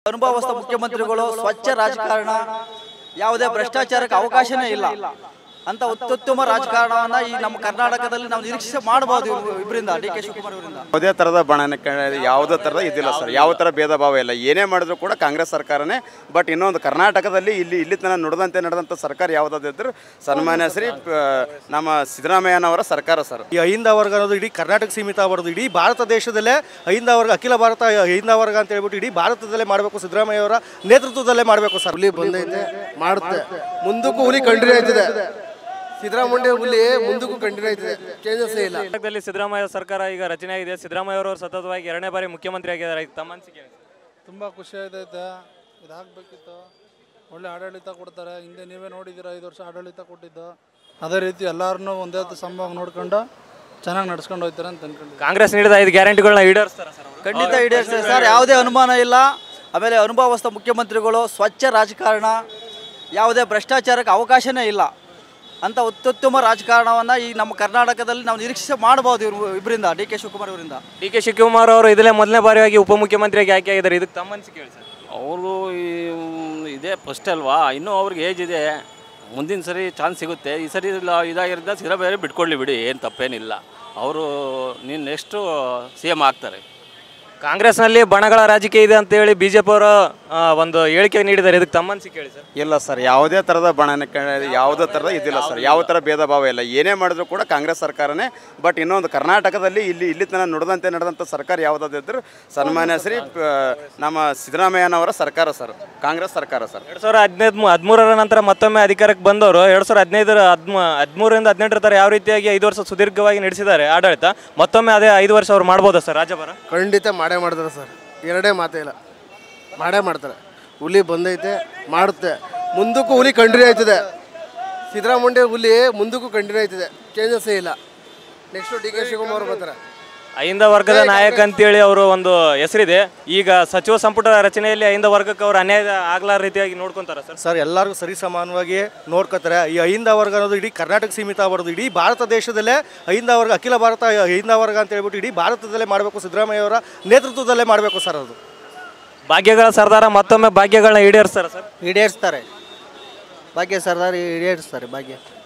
ಅನುಭವಸ್ಥ ಮುಖ್ಯಮಂತ್ರಿಗಳು ಸ್ವಚ್ಛ ರಾಜಕಾರಣ ಯಾವುದೇ ಭ್ರಷ್ಟಾಚಾರಕ್ಕೆ ಅವಕಾಶನೇ ಇಲ್ಲ ಅಂತ ಅತ್ಯುತ್ತಮ ರಾಜಕಾರಣವನ್ನ ಈ ನಮ್ಮ ಕರ್ನಾಟಕದಲ್ಲಿ ನಾವು ನಿರೀಕ್ಷೆ ಮಾಡಬಹುದು ಇವರಿಂದ ಡಿ ಕೆ ಶಿವಕುಮಾರ್ ಅವರಿಂದ ಯಾವುದೇ ಥರದ ಬಣಕ್ಕೆ ಯಾವುದೇ ಥರದ ಇದಿಲ್ಲ ಸರ್ ಯಾವ ಥರ ಭೇದ ಭಾವ ಇಲ್ಲ ಏನೇ ಮಾಡಿದ್ರು ಕೂಡ ಕಾಂಗ್ರೆಸ್ ಸರ್ಕಾರನೇ ಬಟ್ ಇನ್ನೊಂದು ಕರ್ನಾಟಕದಲ್ಲಿ ಇಲ್ಲಿ ಇಲ್ಲಿ ತನಕ ನುಡಿದಂತೆ ನಡೆದಂಥ ಸರ್ಕಾರ ಯಾವುದಾದ್ರು ಸನ್ಮಾನ್ಯ ಶ್ರೀ ಆ, ನಮ್ಮ ಸಿದ್ದರಾಮಯ್ಯನವರ ಸರ್ಕಾರ ಸರ್ ಈ ಅಹಿಂದ ವರ್ಗ ಅನ್ನೋದು ಇಡೀ ಕರ್ನಾಟಕ ಸೀಮಿತ ಆಗಬಾರ್ದು ಇಡೀ ಭಾರತ ದೇಶದಲ್ಲೇ ಅಹಿಂದ ವರ್ಗ ಅಖಿಲ ಭಾರತ ಅಹಿಂದ ವರ್ಗ ಅಂತ ಹೇಳ್ಬಿಟ್ಟು ಇಡೀ ಭಾರತದಲ್ಲೇ ಮಾಡಬೇಕು ಸಿದ್ದರಾಮಯ್ಯ ಅವರ ನೇತೃತ್ವದಲ್ಲೇ ಮಾಡಬೇಕು ಸರ್ ಹುಲಿ ಬಂದೈತೆ ಮಾಡುತ್ತೆ ಮುಂದಕ್ಕೂ ಹುಲಿ ಕಂಟಿನ್ಯೂ ಆಯ್ತದೆ ಸಿದ್ದರಾಮಯ್ಯ ಹುಲಿ ಮುಂದಕ್ಕೂ ಕಂಟಿನ್ಯೂ ಆಯ್ತದೆ ಚೇಂಜಸ್ ಇಲ್ಲ ಕರ್ನಾಟಕದಲ್ಲಿ ಸಿದ್ದರಾಮಯ್ಯ ಸರ್ಕಾರ ಈಗ ರಚನೆ ಆಗಿದೆ ಸಿದ್ದರಾಮಯ್ಯ ಅವರು ಸತತವಾಗಿ ಎರಡನೇ ಬಾರಿ ಮುಖ್ಯಮಂತ್ರಿ ಆಗಿದ್ದಾರೆ ಇದು ತಮ್ಮ ಅನಿಸಿಕೆ ಏನು? ತುಂಬ ಖುಷಿ ಆಯ್ತೈತೆ ಇದಾಗಬೇಕಿತ್ತು ಒಳ್ಳೆ ಆಡಳಿತ ಕೊಡ್ತಾರೆ ಹಿಂದೆ ನೀವೇ ನೋಡಿದ್ದೀರ ಐದು ವರ್ಷ ಆಡಳಿತ ಕೊಟ್ಟಿದ್ದು ಅದೇ ರೀತಿ ಎಲ್ಲರನ್ನೂ ಒಂದೇ ಸಂಭವ ನೋಡ್ಕೊಂಡು ಚೆನ್ನಾಗಿ ನಡ್ಸ್ಕೊಂಡು ಹೋಗ್ತಾರೆ ಅಂತ ಅನ್ಕೊಂಡಿದ್ದೀನಿ ಕಾಂಗ್ರೆಸ್ ನೀಡಿದ ಐದು ಗ್ಯಾರಂಟಿಗಳನ್ನ ಈಡೇರಿಸ್ತಾರ ಸರ್ ಅವರು? ಖಂಡಿತ ಈಡೇರಿಸ್ತೇವೆ ಸರ್ ಯಾವುದೇ ಅನುಮಾನ ಇಲ್ಲ ಆಮೇಲೆ ಅನುಭವಸ್ಥ ಮುಖ್ಯಮಂತ್ರಿಗಳು ಸ್ವಚ್ಛ ರಾಜಕಾರಣ ಯಾವುದೇ ಭ್ರಷ್ಟಾಚಾರಕ್ಕೆ ಅವಕಾಶನೇ ಇಲ್ಲ ಅಂತ ಅತ್ಯುತ್ತಮ ರಾಜಕಾರಣವನ್ನ ಈ ನಮ್ಮ ಕರ್ನಾಟಕದಲ್ಲಿ ನಾವು ನಿರೀಕ್ಷೆ ಮಾಡಬಹುದು ಇವ್ರು ಇವರಿಂದ ಡಿ ಕೆ ಶಿವಕುಮಾರ್ ಅವರಿಂದ ಡಿ ಕೆ ಶಿವಕುಮಾರ್ ಅವರು ಇದಲ್ಲೇ ಮೊದಲನೇ ಬಾರಿಯಾಗಿ ಉಪಮುಖ್ಯಮಂತ್ರಿಯಾಗಿ ಆಯ್ಕೆ ಆಗಿದ್ದಾರೆ ಇದಕ್ಕೆ ತಮ್ಮ ಅನಿಸಿಕೆ ಹೇಳಿ ಸರ್ ಅವರು ಇದೇ ಫಸ್ಟ್ ಅಲ್ವಾ ಇನ್ನೂ ಅವ್ರಿಗೆ ಏಜ್ ಇದೆ ಮುಂದಿನ ಸರಿ ಚಾನ್ಸ್ ಸಿಗುತ್ತೆ ಈ ಸರಿ ಇಲ್ಲ ಇದಾಗಿರೋದ್ರಿಂದ ಸಿದ್ದರಾಮಯ್ಯ ಬಿಟ್ಕೊಳ್ಳಿ ಬಿಡಿ ಏನು ತಪ್ಪೇನಿಲ್ಲ ಅವರು ನೀನು ನೆಕ್ಸ್ಟು ಸಿ ಎಮ್ ಆಗ್ತಾರೆ ಕಾಂಗ್ರೆಸ್ನಲ್ಲಿ ಬಣಗಳ ರಾಜಕೀಯ ಇದೆ ಅಂತ ಹೇಳಿ ಬಿಜೆಪಿ ಅವರು ಆ, ಒಂದು ಹೇಳಿಕೆ ನೀಡಿದ್ದಾರೆ ಇದಕ್ಕೆ ತಮ್ಮ ಅನಿಸಿಕೆ ಹೇಳಿ ಸರ್ ಇಲ್ಲ ಸರ್ ಯಾವುದೇ ಥರದ ಬಣಕ್ಕೆ ಯಾವುದೇ ಥರದ ಇದಿಲ್ಲ ಸರ್ ಯಾವ ಥರ ಭೇದ ಭಾವ ಇಲ್ಲ ಏನೇ ಮಾಡಿದ್ರು ಕೂಡ ಕಾಂಗ್ರೆಸ್ ಸರ್ಕಾರನೇ ಬಟ್ ಇನ್ನೊಂದು ಕರ್ನಾಟಕದಲ್ಲಿ ಇಲ್ಲಿ ಇಲ್ಲಿ ತನಕ ನುಡಿದಂತೆ ನಡೆದಂಥ ಸರ್ಕಾರ ಯಾವುದಾದ್ರು ಸನ್ಮಾನ್ಯ ಶ್ರೀ ಆ, ನಮ್ಮ ಸಿದ್ದರಾಮಯ್ಯನವರ ಸರ್ಕಾರ ಸರ್ ಕಾಂಗ್ರೆಸ್ ಸರ್ಕಾರ ಸರ್ ಎರಡು ಸಾವಿರ ಹದಿನೈದು ಹದಿಮೂರರ ನಂತರ ಮತ್ತೊಮ್ಮೆ ಅಧಿಕಾರಕ್ಕೆ ಬಂದವರು ಎರಡು ಸಾವಿರ ಹದಿನೈದರ ಹದಿಮ ಹದಿಮೂರರಿಂದ ಹದಿನೆಂಟರ ತರ ಯಾವ ರೀತಿಯಾಗಿ ಐದು ವರ್ಷ ಸುದೀರ್ಘವಾಗಿ ನಡೆಸಿದ್ದಾರೆ ಆಡಳಿತ ಮತ್ತೊಮ್ಮೆ ಅದೇ ಐದು ವರ್ಷ ಅವ್ರು ಮಾಡ್ಬೋದಾ ಸರ್ ರಾಜಭರ ಖಂಡಿತ ಮಾಡೇ ಮಾಡ್ತಾರೆ ಸರ್ ಎರಡೇ ಮಾತೇ ಇಲ್ಲ ಮಾಡೇ ಮಾಡ್ತಾರೆ ಹುಲಿ ಬಂದೈತೆ ಮಾಡುತ್ತೆ ಮುಂದಕ್ಕೂ ಹುಲಿ ಕಂಟಿನ್ಯೂ ಆಯ್ತದೆ ಸಿದ್ದರಾಮಯ್ಯ ಹುಲಿ ಮುಂದಕ್ಕೂ ಕಂಟಿನ್ಯೂ ಆಯ್ತದೆ ಚೇಂಜಸ್ಸೇ ಇಲ್ಲ ನೆಕ್ಸ್ಟು ಡಿ ಕೆ ಶಿವಕುಮಾರ್ ಬರ್ತಾರೆ ಅಹಿಂದ ವರ್ಗದ ನಾಯಕ ಅಂತೇಳಿ ಅವರು ಒಂದು ಹೆಸರಿದೆ ಈಗ ಸಚಿವ ಸಂಪುಟ ರಚನೆಯಲ್ಲಿ ಅಹಿಂದ ವರ್ಗಕ್ಕೆ ಅವರು ಅನ್ಯಾಯ ಆಗ್ಲಾರ ರೀತಿಯಾಗಿ ನೋಡ್ಕೊಂತಾರ ಸರ್ ಸರ್ ಎಲ್ಲರಿಗೂ ಸರಿ ಸಮಾನವಾಗಿ ನೋಡ್ಕೋತಾರೆ ಈ ಅಹಿಂದ ವರ್ಗ ಅನ್ನೋದು ಇಡೀ ಕರ್ನಾಟಕ ಸೀಮಿತ ಆಗಬಾರ್ದು ಇಡೀ ಭಾರತ ದೇಶದಲ್ಲೇ ಅಹಿಂದ ವರ್ಗ ಅಖಿಲ ಭಾರತ ಅಹಿಂದ ವರ್ಗ ಅಂತ ಹೇಳ್ಬಿಟ್ಟು ಇಡೀ ಭಾರತದಲ್ಲೇ ಮಾಡಬೇಕು ಸಿದ್ದರಾಮಯ್ಯ ಅವರ ನೇತೃತ್ವದಲ್ಲೇ ಮಾಡಬೇಕು ಸರ್ ಅದು ಭಾಗ್ಯಗಳ ಸರ್ದಾರ ಮತ್ತೊಮ್ಮೆ ಭಾಗ್ಯಗಳನ್ನ ಈಡೇರಿಸ್ತಾರ ಸರ್ ಈಡೇರಿಸ್ತಾರೆ ಭಾಗ್ಯ ಸರ್ದಾರ್ ಈಡೇರಿಸ್ತಾರೆ ಭಾಗ್ಯ